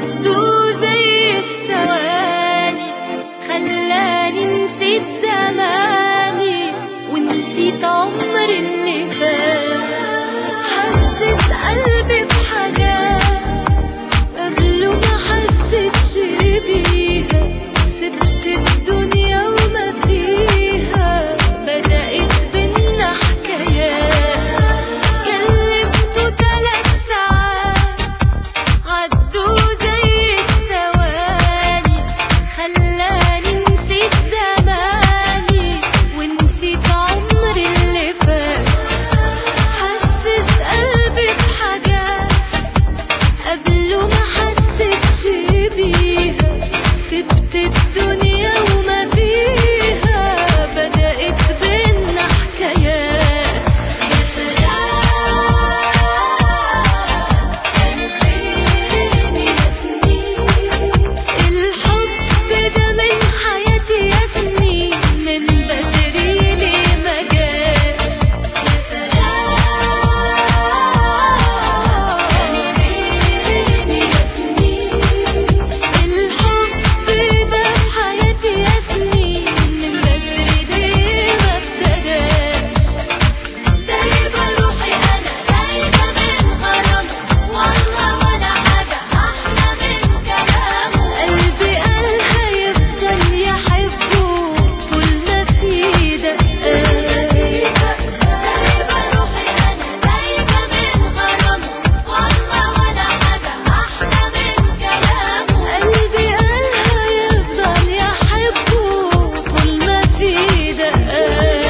عدوا زي الثواني خلاني نسيت زماني ونسيت عمري اللي فات حسس قلبي بحاجات قبله ما حسيتش بيها سبت الدنيا وما فيها بدأت بينا حكايات كلمته تلات ساعات عدوا زي الثواني خلاني نسيت زماني ونسيت عمري اللي فات حسس قلبي بحاجات قبله ما حسيتش بيها سبت الدنيا وما فيها بدأت بينا حكايات يا سلام كان فين يا سنين الحب ده من حياتي يا سنين من بدري ليه ما جاش يا سلام كان فين يا سنين الحب ده في حياتي يا سنين من بدري ليه ما ابتداش دايبة روحي أنا دايبة من غرامه والله ولا حاجة أحلى من كلامه قلبي قال هيفضل يحبه طول ما في دقات دايبة روحي أنا دايبة من غرامه والله ولا حاجة أحلى من كلامه قلبي قال هيفضل يحبه طول ما في دقات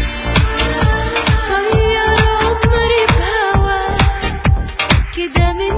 غير عمري بهواك كده من